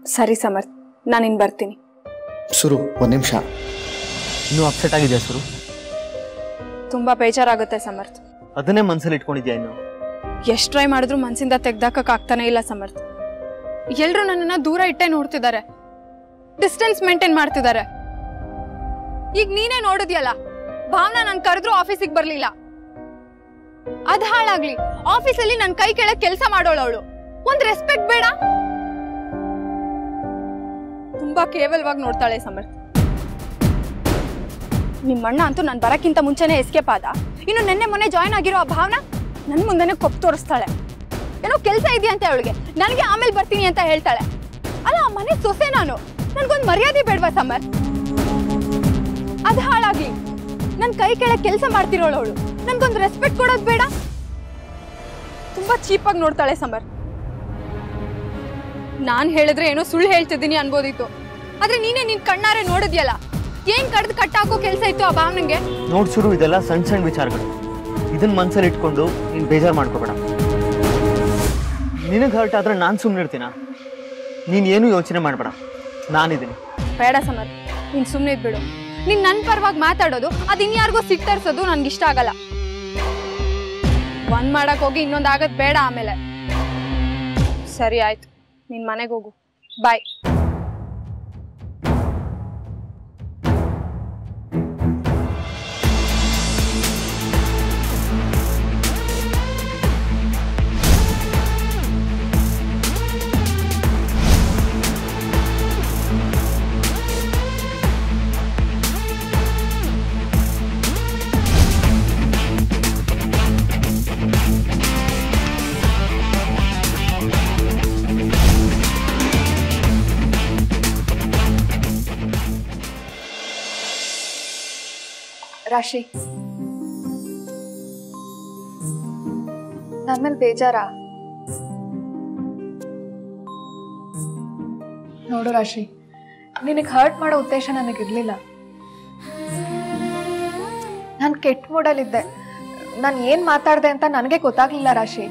ಸರಿ ಸಮರ್ಥ್ ನಾನು ಇನ್ನು ಬರ್ತೀನಿ ಸುರು ಒಂದು ನಿಮಿಷ ಇನ್ನೂ ಅಪ್ಸೆಟ್ ಆಗಿದೆಯಾ ಸುರು ತುಂಬ ಬೇಜಾರಾಗುತ್ತೆ ಸಮರ್ಥ್ ಅದನ್ನೇ ಮನ್ಸಲ್ಲಿ ಇಟ್ಕೊಂಡಿದ್ಯಾ ಇನ್ನು ಎಷ್ಟು ಟ್ರೈ ಮಾಡಿದ್ರು ಮನ್ಸಿಂದ ತೆಗ್ದಾಕಕ್ಕಾಗ್ತಾನೆ ಇಲ್ಲ ಸಮರ್ಥ್ ಎಲ್ರು ನನ್ನನ್ನ ದೂರ ಇಟ್ಟೆ ನೋಡ್ತಿದ್ದಾರೆ ಡಿಸ್ಟೆನ್ಸ್ ಮೇಂಟೈನ್ ಮಾಡ್ತಿದ್ದಾರೆ ಈಗ ನೀನೇ ನೋಡಿದ್ಯಲ್ಲ ಭಾವನಾ ನನ್ ಕರೆದ್ರು ಆಫೀಸಿಗೆ ಬರ್ಲಿಲ್ಲ ಅದ್ ಹಾಳಾಗ್ಲಿ ಆಫೀಸಲ್ಲಿ ನನ್ ಕೈ ಕೆಳಗ್ ಕೆಲಸ ಮಾಡೋಳು ಅವಳು ಒಂದ್ ರೆಸ್ಪೆಕ್ಟ್ ಬೇಡ ತುಂಬಾ ಕೇವಲವಾಗಿ ನೋಡ್ತಾಳೆ ಸಮರ್ಥ್ ನಿಮ್ಮಣ್ಣ ಅಂತೂ ನಾನು ಬರಕ್ಕಿಂತ ಮುಂಚೆನೆ ಎಸ್ಕೇಪ್ ಆದ ಇನ್ನು ನಿನ್ನೆ ಮೊನ್ನೆ ಜಾಯ್ನ್ ಆಗಿರೋ ಆ ಭಾವನಾ ನನ್ ಮುಂದೆನೆ ಕೊಪ್ಪು ತೋರಿಸ್ತಾಳೆ ಏನೋ ಕೆಲಸ ಇದೆಯಾ ಅಂತ ಅವಳಿಗೆ ನನಗೆ ಆಮೇಲೆ ಬರ್ತೀನಿ ಅಂತ ಹೇಳ್ತಾಳೆ ಅಲ್ಲ ಆ ಮನೆ ಸೊಸೆ ನಾನು ನನ್ಗೊಂದು ಮರ್ಯಾದೆ ಬೇಡವಾ ಸಮರ್ ಅದು ಹಾಳಾಗ್ಲಿ ನನ್ ಕೈ ಕೆಳಗೆ ಕೆಲಸ ಮಾಡ್ತಿರೋಳು ಅವಳು ನನ್ಗೊಂದು ರೆಸ್ಪೆಕ್ಟ್ ಕೊಡೋದು ಬೇಡ ತುಂಬಾ ಚೀಪಾಗಿ ನೋಡ್ತಾಳೆ ಸಮರ್ ನಾನ್ ಹೇಳಿದ್ರೆ ಏನೋ ಸುಳ್ಳು ಹೇಳ್ತಿದ್ದೀನಿ ಅನ್ಬೋದಿತ್ತು ಆದ್ರೆ ನೀನೇ ನಿನ್ ಕಣ್ಣಾರೆ ನೋಡಿದ್ಯಲ್ಲ ಏನ್ ಕಡ್ದು ಕಟ್ಟಾಕೋ ಕೆಲಸ ಇತ್ತು ಆ ಭಾವನಂಗೆ ನೋಡ್ ಸುರು ಇದೆಲ್ಲ ಸಣ್ಣ ಸಣ್ಣ ವಿಚಾರಗಳು ಇದನ್ನ ಮನ್ಸಲ್ಲಿ ಇಟ್ಕೊಂಡು ನೀನು ಬೇಜಾರು ಮಾಡ್ಕೋಬೇಡ ನಿನಗೆ ಹರ್ಟ್ ಆದ್ರೆ ನಾನು ಸುಮ್ಮನೆ ಇರ್ತೀನ ನೀನು ಏನು ಯೋಚನೆ ಮಾಡಬೇಡ ನಾನಿದ್ದೀನಿ ಬೇಡ ಸಮರ್ ನೀನ್ ಸುಮ್ಮನೆ ಇದ್ಬಿಡು ನೀನ್ ನನ್ ಪರವಾಗಿ ಮಾತಾಡೋದು ಅದ್ ಇನ್ಯಾರಿಗೋ ಸಿಟ್ಟರ್ಸೋದು ನನ್ಗೆ ಇಷ್ಟ ಆಗಲ್ಲ ಒಂದ್ ಮಾಡಕ್ ಹೋಗಿ ಇನ್ನೊಂದ್ ಆಗದ್ ಬೇಡ ಆಮೇಲೆ ಸರಿ ಆಯ್ತು ನಿನ್ ಮನೆಗೆ ಹೋಗು ಬಾಯ್ ರಾಶಿ ನನ್ನ ಮೇಲೆ ಬೇಜಾರಾ ನೋಡು ರಾಶಿ ನಿನಗೆ ಹರ್ಟ್ ಮಾಡೋ ಉದ್ದೇಶ ನನಗಿರ್ಲಿಲ್ಲ ನಾನು ಕೆಟ್ಟ ಮೂಡಲ್ಲಿದ್ದೆ ನಾನು ಏನು ಮಾತಾಡಿದೆ ಅಂತ ನನಗೆ ಗೊತ್ತಾಗ್ಲಿಲ್ಲ ರಾಶಿ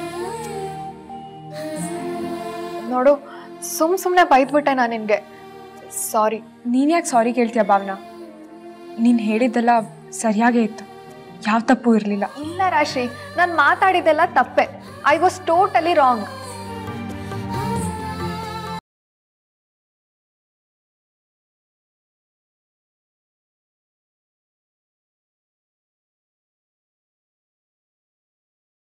ನೋಡು ಸುಮ್ ಸುಮ್ಮನೆ ಬೈದ್ಬಿಟ್ಟೆ ನಾನು ನಿನಗೆ ಸಾರಿ ನೀನ್ ಯಾಕೆ ಸಾರಿ ಕೇಳ್ತೀಯ ಭಾವನಾ ನೀನು ಹೇಳಿದ್ದೆಲ್ಲ ಸರಿಯಾಗೇ ಇತ್ತು ಯಾವ ತಪ್ಪು ಇರಲಿಲ್ಲ ಇಲ್ಲ ರಾಶಿ ನಾನು ಮಾತಾಡಿದ್ದೆಲ್ಲ ತಪ್ಪೆ ಐ ವಾಸ್ ಟೋಟಲಿ ರಾಂಗ್